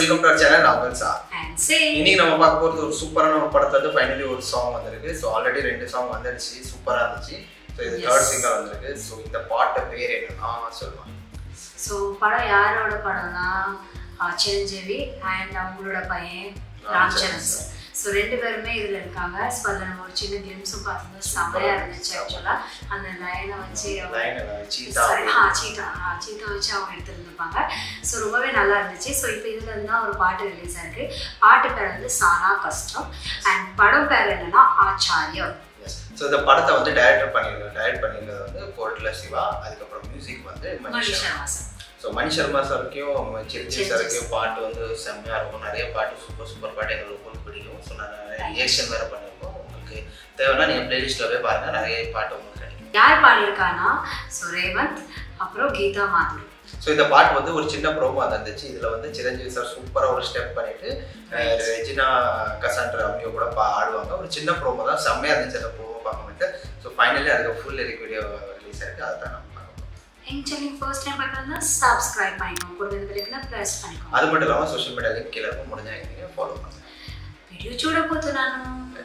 Welcome to channel நான் sir And say, இன்னைக்கு நம்ம பார்க்க போகிறது ஒரு சூப்பரான ஒரு படத்துல வந்து ஃபைனலி ஒரு சாங் வந்திருக்கு ஸோ ஆல்ரெடி ரெண்டு சாங் வந்துடுச்சு சூப்பராக இருந்துச்சு ஸோ இது Yes. தேர்ட் சிங்கர் வந்திருக்கு ஸோ இந்த பாட்டு பேர் என்னன்னா சொல்லுவாங்க so படம் யாரோட படம்னா ஆஹ், சிரஞ்சீவி அண்ட் அவங்களோட பையன் ராம் சரண் சார் ஸோ ரெண்டு பேருமே இதில் இருக்காங்க ஸோ அதில் நம்ம ஒரு சின்ன கிளிம்ஸும் பார்த்தோம் செம்மையாக இருந்துச்சு ஆக்சுவலாக அந்த லைனை வச்சு அவங்க லைன் சீதா சாரி ஆ சீட்டா ஆ சீட்டா வச்சு அவங்க எடுத்துருந்துருப்பாங்க ஸோ ரொம்பவே நல்லா இருந்துச்சு ஸோ இப்போ இதுல இருந்து தான் ஒரு பாட்டு ரிலீஸ் ஆயிருக்கு பாட்டு பேர் வந்து சானா கஷ்டம் அண்ட் படம் பேர் என்னன்னா ஆச்சாரியம் ஸோ இந்த படத்தை வந்து டைரக்டர் பண்ணியிருக்காரு டைரக்ட் பண்ணியிருக்கிறது வந்து கோட்ல சிவா அதுக்கப்புறம் மியூசிக் வந்து மணி மணி சர்மா சர்மா சார் ஸோ மணி சர்மா சாருக்கும் சிரஞ்சீவி சிரஞ்சீவி சாருக்கும் பாட்டு வந்து செம்மையாக இருக்கும் நிறைய பாட்டு சூப்பர் சூப்பர் பாட்டு எங்களுக்கு ரொம்ப பிடிக்கும் ஸோ நான் ரியாக்ஷன் வேறு பண்ணியிருக்கோம் உங்களுக்கு தேவைன்னா நீங்கள் பிளேலிஸ்ட்டில் போய் பாருங்கள் நிறைய பாட்டு உங்களுக்கு கிடைக்கும் யார் பாடியிருக்கானா ஸோ ரேவந்த் அப்புறம் கீதா மாதுரி ஸோ இந்த பாட்டு வந்து ஒரு சின்ன ப்ரோமோ வந்துச்சு இதில் வந்து சிரஞ்சீவி சார் சூப்பராக ஒரு ஸ்டெப் பண்ணிட்டு அஹ், ரெஜினா கசாண்ட்ரா அவங்க கூட பா ஆடுவாங்க ஒரு சின்ன ப்ரோமோ தான் செம்மையாக இருந்துச்சு அந்த ப்ரோமோ பார்க்க மாட்டேன் ஸோ ஃபைனலி அதுக்கு ஃபுல் லிரிக் வீடியோ ரிலீஸ் ஆயிருக்கு அதை தான் நம்ம பார்க்க போறோம். எங்கள் சேனல் ஃபர்ஸ்ட் டைம் பார்க்கணும்னா சப்ஸ்கிரைப் பண்ணிக்கோங்க கூட இருக்கிற ப்ரெஸ் பண்ணிக்கோங்க அது மட்டும் இல்லாமல் சோஷியல் மீடியா லிங்க் கீழே இருக்கும் முடிஞ்சா நீங்கள் ஃபாலோ பண்ணுங்க వీడియో చూడబోతున్నాను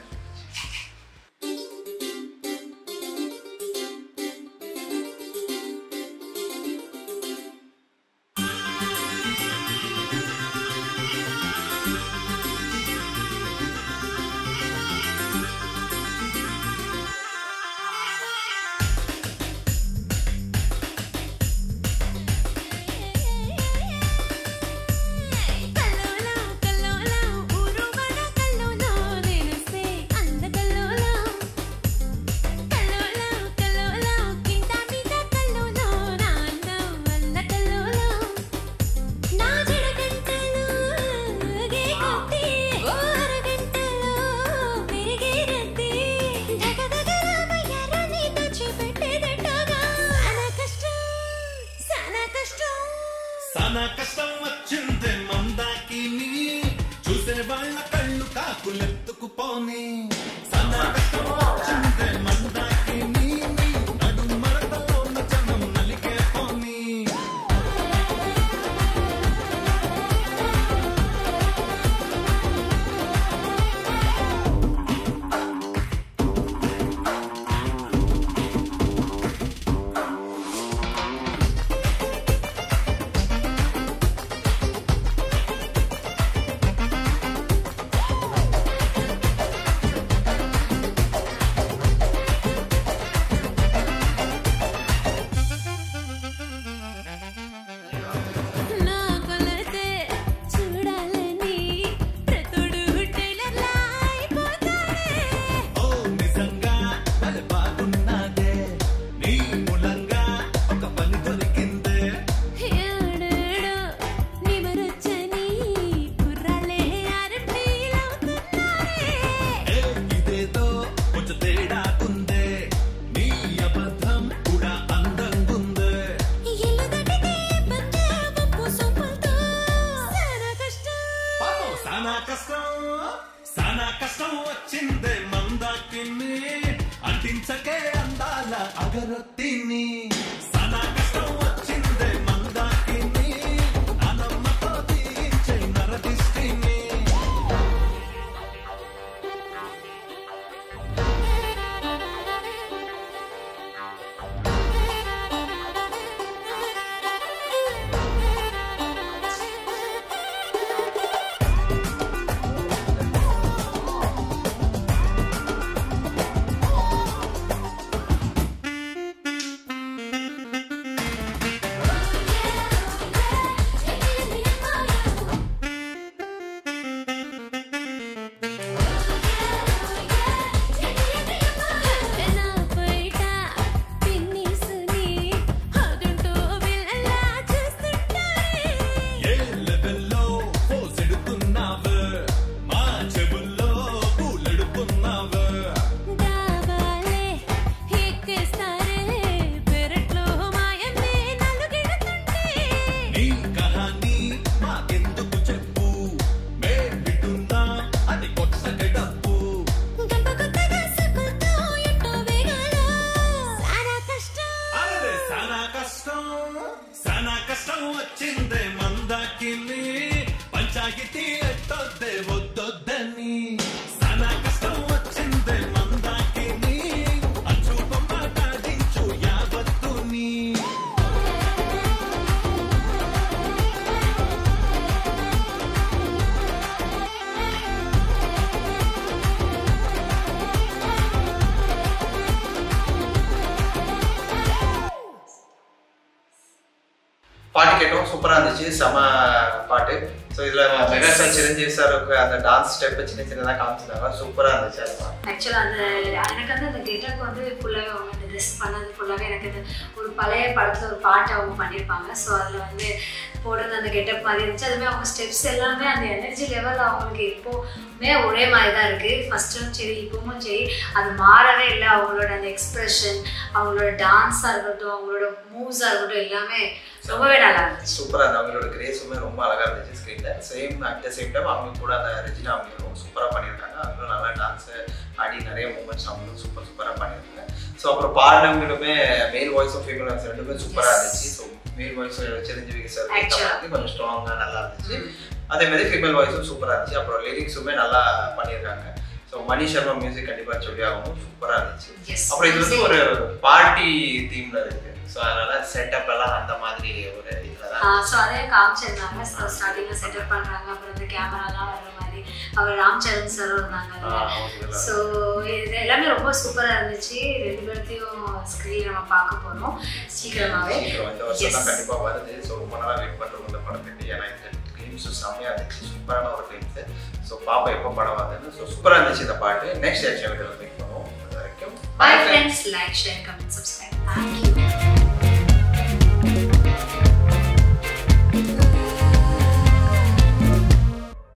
కల్లోలా కల్లోలా ఊరువడ కల్లోలా నేనసే అంద కల్లోలా కల్లోలా కల్లోలా కింద మీద కల్లోలా నాన్న వల్ల కల్లోలా నా జడగంటలు గే కొట్టి ఓర గంటలు పెరిగే రద్ది దగ దగ రామయ్య నీతో చూపెట్టేదట్టగా సానా కష్టం సానా కష్టం sana కష్టం వచ్చింది మందాకిని చూసే వాళ్ళ కళ్ళు కాకులెత్తుకుపోని sana కష్టం వచ్చింది మందాకిని నడు మరతలో జనం నలిగే పోని నా కొలతే చూడాలని ప్రతుడు టైలర్లా అయిపోతాడే ఓ నిజంగా అది బాగున్నదే నీ మూలంగా ఒక పని దొరికిందే ఏడేడో నిమరొచ్చని కుర్రాళ్ళే ఆర్పీలవుతున్నారే ఏ ఇదేదో కొంచెం తేడా ఉందే నీ అబద్ధం కూడా అందంగుందే ఇల్లు దటితే పంజాబు సొంపులతో సానా కష్టం పాపం సానా కష్టం సానా కష్టం వచ్చిందే మందాకిని అంటించకే అందాల అగరొత్తిని సానా కష్టం వచ్చిందే మందాకిని అనమ్మతో తీయించే నరదిష్టిని ఆ பாட்டு கேட்டோம் சூப்பராக இருந்துச்சு செம பாட்டு ஸோ இதில் மெகா ஸ்டார் சிரஞ்சீவி சாருக்கு அந்த டான்ஸ் ஸ்டெப் சின்ன சின்னதாக காமிச்சிருந்தாங்க சூப்பராக இருந்துச்சு அதெல்லாம் ஆக்சுவலாக அந்த எனக்கு வந்து அந்த கெட்டப் வந்து ஃபுல்லாகவே அவங்க அந்த ட்ரெஸ் பண்ணது ஃபுல்லாகவே எனக்கு அந்த ஒரு பழைய படத்தில் ஒரு பாட்டு அவங்க பண்ணியிருப்பாங்க ஸோ அதில் வந்து போடுறது அந்த கெட்டப் மாதிரி இருந்துச்சு அதுவுமே அவங்க ஸ்டெப்ஸ் எல்லாமே அந்த எனர்ஜி லெவல் அவங்களுக்கு எப்போவுமே ஒரே மாதிரி தான் இருக்குது ஃபஸ்ட்டும் சரி இப்பவும் சரி அது மாறவே இல்லை அவங்களோட அந்த எக்ஸ்ப்ரெஷன் அவங்களோட டான்ஸாக இருக்கட்டும் அவங்களோட மூவ்ஸாக இருக்கட்டும் எல்லாமே ரொம்பவே நல்லா இருந்துச்சு சூப்பராக இருந்தது அவங்களோட கிரேஸுமே ரொம்ப அழகாக இருந்துச்சு ஸ்க்ரீனில் same at the same time அவங்க கூட அந்த ரெஜினா அவங்களும் சூப்பராக பண்ணியிருக்காங்க அவங்களும் நல்லா டான்ஸு ஆடி நிறைய மூமெண்ட்ஸ் அவங்களும் சூப்பர் சூப்பராக பண்ணியிருக்காங்க ஸோ அப்புறம் பாடினவங்களுமே மேல் வாய்ஸும் ஃபீமேல் வாய்ஸ் ரெண்டுமே சூப்பராக Yes. இருந்துச்சு so male voice Chiranjeevi sir Actually. வந்து கொஞ்சம் ஸ்ட்ராங்காக நல்லா இருந்துச்சு அதே மாதிரி ஃபீமேல் வாய்ஸும் சூப்பராக இருந்துச்சு அப்புறம் லிரிக்ஸுமே நல்லா பண்ணியிருக்காங்க ஸோ மணி சர்மா மியூசிக் கண்டிப்பாக சொல்லி ஆகணும் சூப்பராக இருந்துச்சு Yes. அப்புறம் இது வந்து ஒரு பார்ட்டி தீம்ல இருக்கு ஸோ அதனால செட்டப் எல்லாம் அந்த மாதிரி ஒரு இதில் தான் ஸோ அதே காமிச்சிருந்தாங்க ஸோ ஸ்டார்டிங்கில் செட்டப் பண்ணுறாங்க அப்புறம் இந்த கேமராலாம் வர்ற மாதிரி அவர் ராம் சரண் சார் இருந்தாங்க அதில் ஸோ இது எல்லாமே ரொம்ப சூப்பராக இருந்துச்சு ரெண்டு பேர்த்தையும் ஸ்க்ரீன் நம்ம பார்க்க போகிறோம் சீக்கிரமாகவே சீக்கிரம் இந்த வருஷம் தான் Yes. கண்டிப்பா வருது ஸோ ரொம்ப நாளாக வெயிட் பண்ணுறோம் இந்த படத்துக்கு ஏன்னா இந்த கிளிம்ஸும் செம்மையாக இருந்துச்சு சூப்பரான ஒரு கிளிம்ஸு ஸோ பாப்பா எப்போ படம் வருதுன்னு ஸோ சூப்பராக இருந்துச்சு இந்த பாட்டு நெக்ஸ்ட் ஆக்ஷன் வீடியோவில் மீட் பண்ணுவோம் அது வரைக்கும் bye bye friends. Friends like share comment subscribe thank you